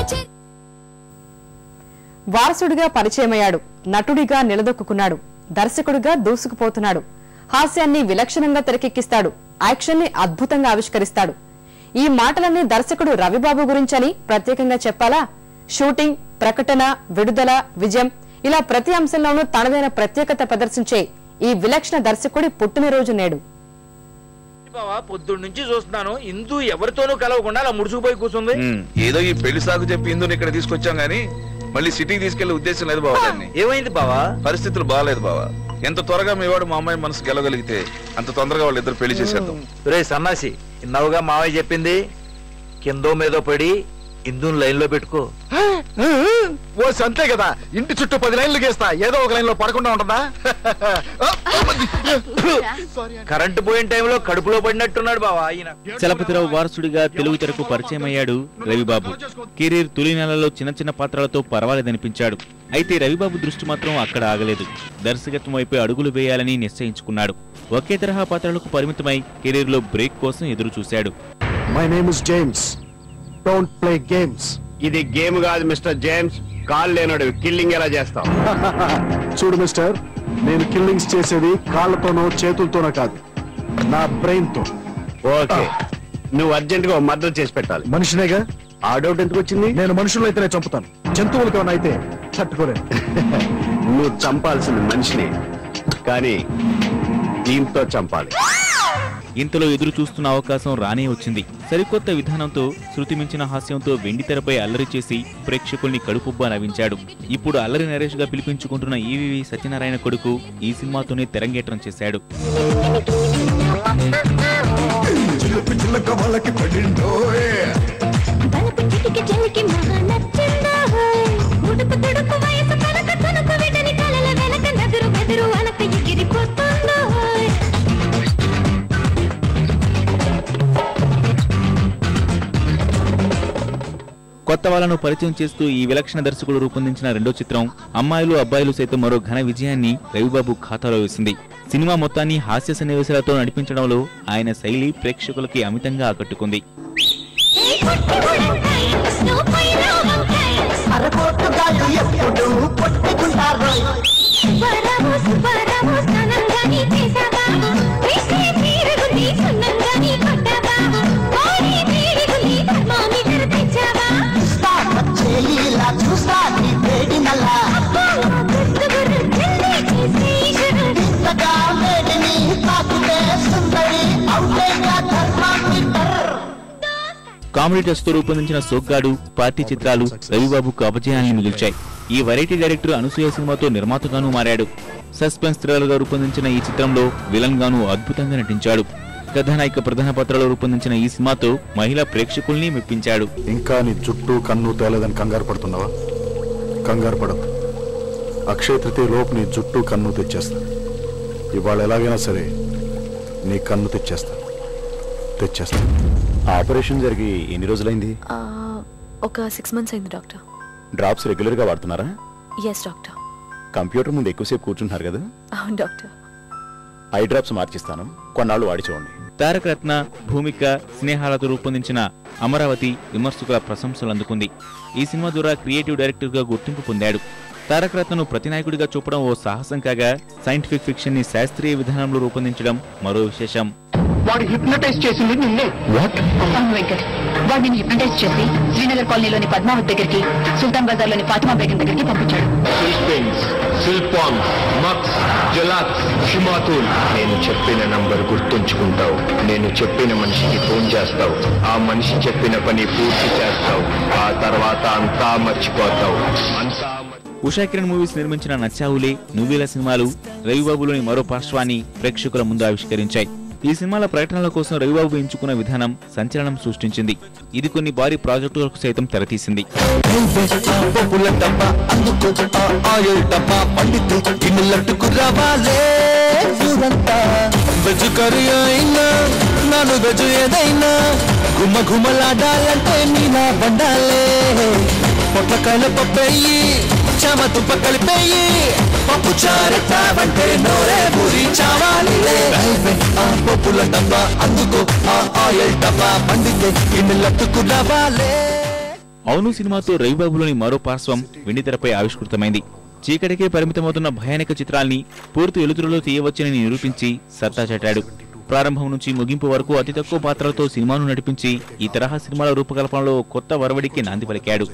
వారసుడిగా పరిచయమయ్యాడు నటుడిగా నిలదొక్కున్నాడు దర్శకుడిగా దూసుకుపోతున్నాడు హాస్యాన్ని విలక్షణంగా తెరకెక్కిస్తాడు యాక్షన్ ని అద్భుతంగా ఆవిష్కరిస్తాడు ఈ మాటలన్నీ దర్శకుడు రవిబాబు గురించని ప్రత్యేకంగా చెప్పాలా షూటింగ్ ప్రకటన విడుదల విజయం ఇలా ప్రతి అంశంలోనూ తనదైన ప్రత్యేకత ప్రదర్శించే ఈ విలక్షణ దర్శకుడి పుట్టినరోజు నేడు బావా పొద్దున్న నుంచి చూస్తున్నాను ఇందు ఎవరితోనూ కలవకుండా అలా ముడుచుకుపోయి కూర్చుంది ఉమ్, ఏదో ఈ పెళ్లి సాకు చెప్పి ఇందుని ఇక్కడ తీసుకొచ్చాం గానీ మళ్ళీ సిటీకి తీసుకెళ్లే ఉద్దేశం లేదు బావ దాన్ని ఏమైంది బావా పరిస్థితులు బాగాలేదు బావ ఎంత త్వరగా మీ వాడు మా అమ్మాయి మనసు గెలవగలిగితే అంత తొందరగా వాళ్ళిద్దరు పెళ్లి చేసేద్దాం రే సన్నాసి ఇన్నావుగా మావయ్య చెప్పింది కిందో మీదో పడి ఇందుని లైన్ లో పెట్టుకో ఓ అంతే కదా ఇంటి చుట్టూ పది లైన్లు గీస్తా ఏదో ఒక లైన్ లో పడకుండా ఉంటుందా కరెంటు పోయిన టైంలో కడుపులో పడినట్టున్నాడు బావా ఈయన చలపతిరావు వారసుడిగా తెలుగు తెరకు పరిచయమయ్యాడు రవిబాబు కెరీర్ తొలి నెలలో చిన్న చిన్న పాత్రలతో పర్వాలేదనిపించాడు అయితే రవిబాబు దృష్టి మాత్రం అక్కడ ఆగలేదు దర్శకత్వం వైపే అడుగులు వేయాలని నిశ్చయించుకున్నాడు ఒకే తరహా పాత్రలకు పరిమితమై కెరీర్లో బ్రేక్ కోసం ఎదురు చూశాడు my name is James don't play games ఇది గేమ్ కాదు మిస్టర్ జేమ్స్ కాల్ లేనాడు కిల్లింగ్ ఎలా చేస్తావు చూడు మిస్టర్ నేను కిల్లింగ్స్ చేసేది కాళ్ళతోనో చేతులతోనో కాదు నా బ్రెయిన్ తో ఓకే నువ్వు అర్జెంట్ గా మర్డర్ చేసి పెట్టాలి మనిషినేగా ఆ డౌట్ ఎందుకు వచ్చింది నేను మనుషులు అయితేనే చంపుతాను జంతువులకి ఏమైనా అయితే తట్టుకోలేను నువ్వు చంపాల్సింది మనిషిని కానీ దీంతో చంపాలి ఇంతలో ఎదురు చూస్తున్న అవకాశం రానే వచ్చింది సరికొత్త విధానంతో శృతి మించిన హాస్యంతో వెండితెరపై అల్లరి చేసి ప్రేక్షకుల్ని కడుపుబ్బా నవ్వించాడు ఇప్పుడు అల్లరి నరేష్ గా పిలిపించుకుంటున్న ఈవీవి సత్యనారాయణ కొడుకు ఈ సినిమాతోనే తెరంగేట్రం చేశాడు బలపు చిటికి చెలికి మహా నచ్చిందా హోయ్. ఉడుపు తుడుపు వయసు పలక తనుకు విడని కలల వెనక నదురు బెదురు అనక ఎగిరిపోతుందో హోయ్. కొత్త వాళ్ళను పరిచయం చేస్తూ ఈ విలక్షణ దర్శకుడు రూపొందించిన రెండో చిత్రం అమ్మాయిలు అబ్బాయిలు సైతం మరో ఘన విజయాన్ని రవిబాబు ఖాతాలో వేసింది సినిమా మొత్తాన్ని హాస్య సన్నివేశాలతో నడిపించడంలో ఆయన శైలి ప్రేక్షకులకి అమితంగా ఆకట్టుకుంది ఏ పొట్టి ఉడంకాయ్, నువ్వు పైన వంకాయ్. వరమోసు వరమోసు ఘనంగాని చేశావా? వేసే తీరుగుంది సున్నంగాని కొట్టావా? కోడి తీరుగుంది థర్మామీటర్ తెచ్చావా? అబ్బా, గుర్తు గుర్రు జల్దీ చేసే ఈశ్వరు. కామెడీ టెస్ట్ తో రూపొందించిన సోగ్గాడు పార్టీ చిత్రాలు రవిబాబుకు అపజయాన్ని మిగిల్చాయి ఈ వెరైటీ డైరెక్టర్ అనసూయ సినిమాతో నిర్మాతగానూ మారాడు సస్పెన్స్ థ్రిల్లర్ గా రూపొందించిన ఈ చిత్రంలో విలన్ గాను అద్భుతంగా నటించాడు కథానాయిక ప్రధాన పాత్రలో రూపొందించిన ఈ సినిమాతో మహిళా ప్రేక్షకుల్ని మెప్పించాడు ఇంకా నీ చుట్టూ కన్ను తేలేదని కంగారు పడుతున్నావా కంగారు పడద్దు అక్షయ తృతీయ లోపు నీ జుట్టు కన్ను తెచ్చేస్తా ఇవాళ ఎలాగైనా సరే నీ కన్ను తెచ్చేస్తా తెచ్చేస్తా ఆపరేషన్ జరిగి ఎన్ని రోజులైంది ఆ, ఒక సిక్స్ మంత్స్ అయింది డాక్టర్ డ్రాప్స్ రెగ్యులర్ గా వాడుతున్నారా ఎస్ డాక్టర్ కంప్యూటర్ ముందు ఎక్కువసేపు కూర్చుంటున్నారు కదా అవును డాక్టర్ ఐ డ్రాప్స్ మార్చిస్తాను కొన్నాళ్ళు వాడి చూడండి తారక రత్న భూమిక స్నేహాలతో రూపొందించిన అమరావతి విమర్శకుల ప్రశంసలు అందుకుంది ఈ సినిమా ద్వారా క్రియేటివ్ డైరెక్టర్ గా గుర్తింపు పొందాడు తారక రత్నను ప్రతినాయకుడిగా చూపడం ఓ సాహసం కాగా సైంటిఫిక్ ఫిక్షన్ ని శాస్త్రీయ విధానంలో రూపొందించడం మరో విశేషం వాడు హిప్నటైజ్ చేసింది నిన్నే అవును వెంకట్ వాడు నేను హిప్నటైజ్ చేసి శ్రీనగర్ కాలనీలోని పద్మావతి దగ్గరికి సుల్తాన్ బజార్లోని ఫాతిమా బేగం దగ్గరికి పంపించాడు సిల్పెన్స్ సిల్పాన్స్ మక్స్ జలాక్స్ షిమాతూల్ నేను చెప్పిన నంబర్ గుర్తుంచుకుంటావు నేను చెప్పిన మనిషికి ఫోన్ చేస్తావు ఆ మనిషి చెప్పిన పని పూర్తి చేస్తావు ఆ తర్వాత అంతా మర్చిపోతావు అంతా ఉషా కిరణ్ మూవీస్ నిర్మించిన నచ్చావులే నువ్వేల సినిమాలు రవిబాబులోని మరో పార్శ్వాన్ని ప్రేక్షకుల ముందు ఆవిష్కరించాయి ఈ సినిమాల ప్రకటనల కోసం రవిబాబు ఎంచుకున్న విధానం సంచలనం సృష్టించింది ఇది కొన్ని భారీ ప్రాజెక్టులకు సైతం తెరతీసింది బెజు కరి అయినా నాను బెజు ఏదైనా గుమ్మ గుమ్మలాడాలంటే నీ నా బండాలే పొట్లకాయల పప్పేయి చామ తుప్ప కలిపేయి పప్పు చారెత్తావంటే నోరే పూరి చావాలిలే రైల్వే ఆ పప్పుల డబ్బా అందుకో ఆ ఆయిల్ డబ్బా పండితే ఇన్ని లట్టుకు రావాలే అవును సినిమాతో రవిబాబులోని మరో పార్శ్వం వెండితెరపై ఆవిష్కృతమైంది చీకటికే పరిమితమవుతున్న భయానక చిత్రాల్ని పూర్తి వెలుతురులో తీయవచ్చని నిరూపించి సత్తా చాటాడు ప్రారంభం నుంచి ముగింపు వరకు అతి తక్కువ పాత్రలతో సినిమాను నడిపించి ఈ తరహా సినిమాల రూపకల్పనలో కొత్త వరవడికి నాంది పలికాడు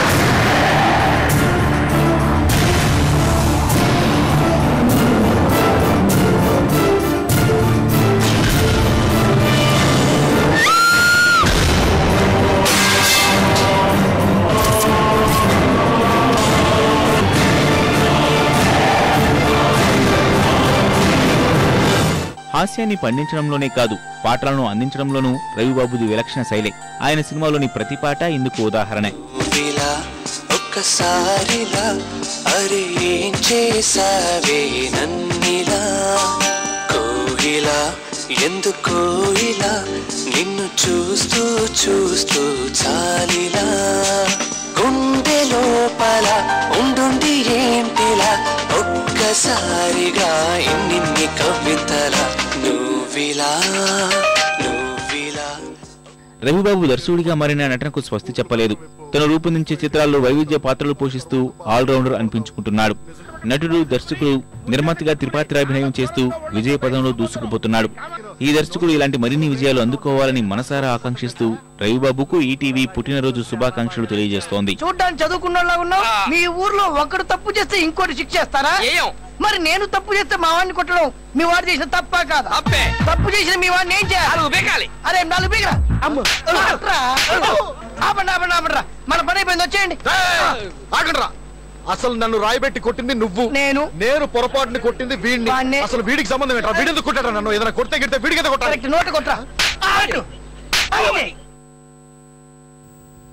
హాస్యాన్ని పండించడంలోనే కాదు పాటలను అందించడంలోనూ రవిబాబుది విలక్షణ శైలి ఆయన సినిమాలోని ప్రతి పాట ఇందుకు ఉదాహరణే ఇలా ఒక్కసారిలా అరే ఏం చేసావే నన్నిలా కోయిలా ఎందుకో ఇలా నిన్ను చూస్తూ చూస్తూ చాలిలా గుండె లోపల ఉండుండి ఏంటిలా ఒక్కసారిగా ఇన్నిన్ని కవితల నువ్విలా నువ్విలా రవిబాబు దర్శకుడిగా మారిన నటనకు స్వస్తి చెప్పలేదు తను రూపొందించే చిత్రాల్లో వైవిధ్య పాత్రలు పోషిస్తూ ఆల్రౌండర్ అనిపించుకుంటున్నాడు నటుడు దర్శకుడు నిర్మాతగా త్రిపాత్రాభినయం చేస్తూ విజయ పదంలో దూసుకుపోతున్నాడు ఈ దర్శకుడు ఇలాంటి మరిన్ని విజయాలు అందుకోవాలని మనసారా ఆకాంక్షిస్తూ రవిబాబుకు ఈటీవీ పుట్టినరోజు శుభాకాంక్షలు తెలియజేస్తోంది చూడ్డానికి చదువుకున్నోళ్ళ ఉన్నావు మీ ఊర్లో ఒకడు తప్పు చేస్తే ఇంకోటి శిక్ష చేస్తారా మరి నేను తప్పు చేస్తే మా వాడిని కొట్టడం మీ వాడు చేసిన తప్ప కాదు అబ్బే తప్పు చేసిన మీ వాడిని ఏం చేయాలి అరే నాలుగు బీగరా అమ్మ అట్రా. ఆపండి ఆపండి ఆపండి మన పని అయిపోయింది వచ్చేయండి ఆగండ్రా అసలు నన్ను రాయబెట్టి కొట్టింది నువ్వు నేను నేను పొరపాటుని కొట్టింది వీడిని అసలు వీడికి సంబంధం ఏంట్రా వీడెందుకు కొట్టారా నన్ను ఏదైనా కొడితే గిడితే వీడికి కొట్టాలి కరెక్ట్ నోటు కొట్రా ఆటు. ఆగండి.